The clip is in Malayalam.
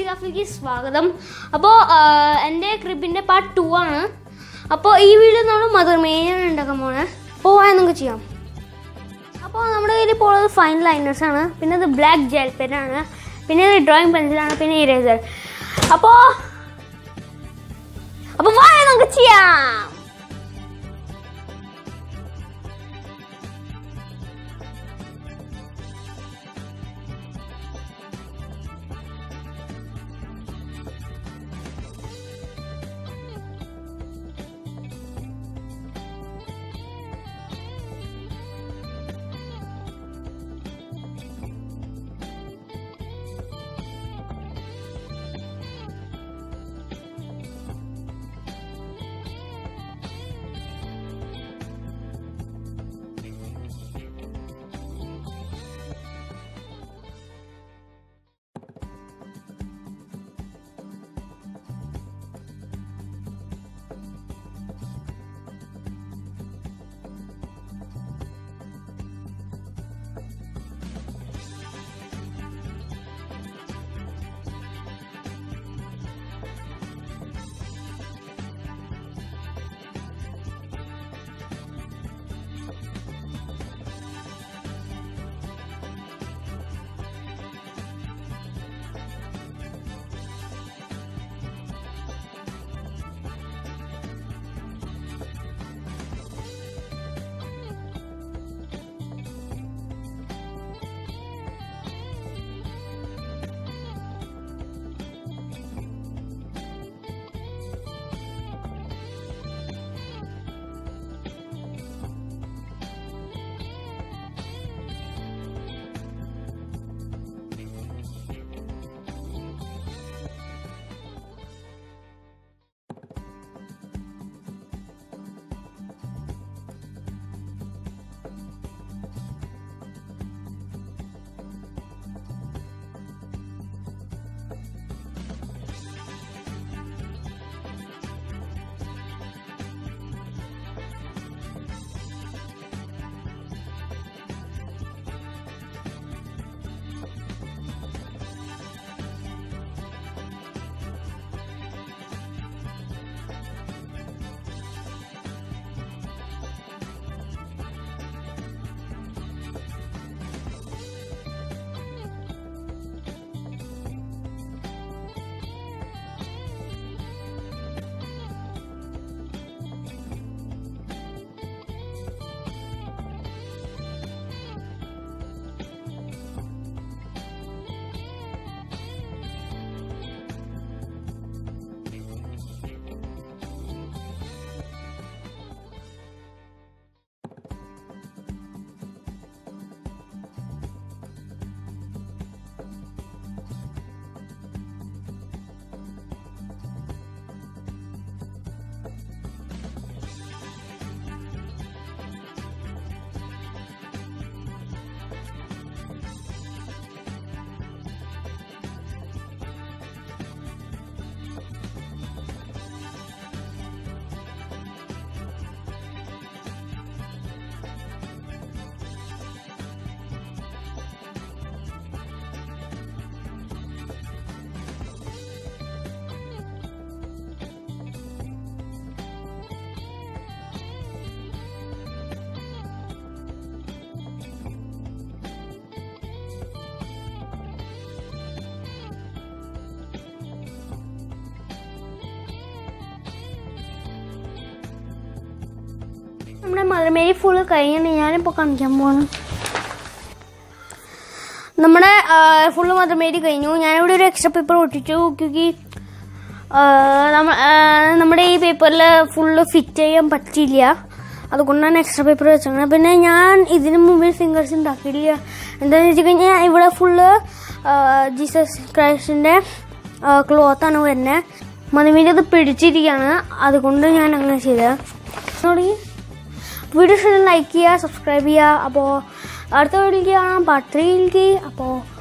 ഗ്രാഫിലേക്ക് സ്വാഗതം അപ്പോൾ എൻ്റെ ക്രിബിൻ്റെ പാർട്ട് ടു ആണ് അപ്പോൾ ഈ വീഡിയോ നമ്മൾ മദർ മെയിനാണ് ഉണ്ടാക്കാൻ പോണേ അപ്പോൾ വായ നമുക്ക് ചെയ്യാം അപ്പോൾ നമ്മുടെ കയ്യിൽ ഇപ്പോൾ ഉള്ളത് ഫൈൻ ലൈനേഴ്സ് ആണ് പിന്നെ ഇത് ബ്ലാക്ക് ജെൽ പെന്നാണ് പിന്നെ ഇത് ഡ്രോയിങ് പെൻസിലാണ് പിന്നെ ഇറേസർ അപ്പോൾ അപ്പോൾ വായ നമുക്ക് ചെയ്യാം നമ്മുടെ മദർമേരി ഫുള്ള് കഴിഞ്ഞാണ് ഞാനിപ്പോൾ കാണിക്കാൻ പോവാണ് നമ്മുടെ ഫുള്ള് മദർമേരി കഴിഞ്ഞു ഞാനിവിടെ ഒരു എക്സ്ട്രാ പേപ്പർ ഒട്ടിച്ചു ക്യൂക്കി നമ്മുടെ ഈ പേപ്പറിൽ ഫുള്ള് ഫിറ്റ് ചെയ്യാൻ പറ്റില്ല അതുകൊണ്ടാണ് എക്സ്ട്രാ പേപ്പർ വെച്ചത് പിന്നെ ഞാൻ ഇതിന് മുമ്പിൽ ഫിംഗേഴ്സ് ഉണ്ടാക്കിയില്ല എന്താണെന്ന് വെച്ച് കഴിഞ്ഞാൽ ഇവിടെ ഫുള്ള് ജീസസ് ക്രൈസ്റ്റിൻ്റെ ക്ലോത്താണ് വരുന്നത് മതിമീൻ്റെ അത് പിടിച്ചിരിക്കുകയാണ് അതുകൊണ്ട് ഞാൻ അങ്ങനെ ചെയ്തത് തുടങ്ങി വീഡിയോ ഇഷ്ടം ലൈക്ക് ചെയ്യുക സബ്സ്ക്രൈബ് ചെയ്യുക അപ്പോൾ അടുത്ത വീഡിയോയിലേക്ക് കാണാം പാർട്ട് ത്രീയിലേക്ക് അപ്പോൾ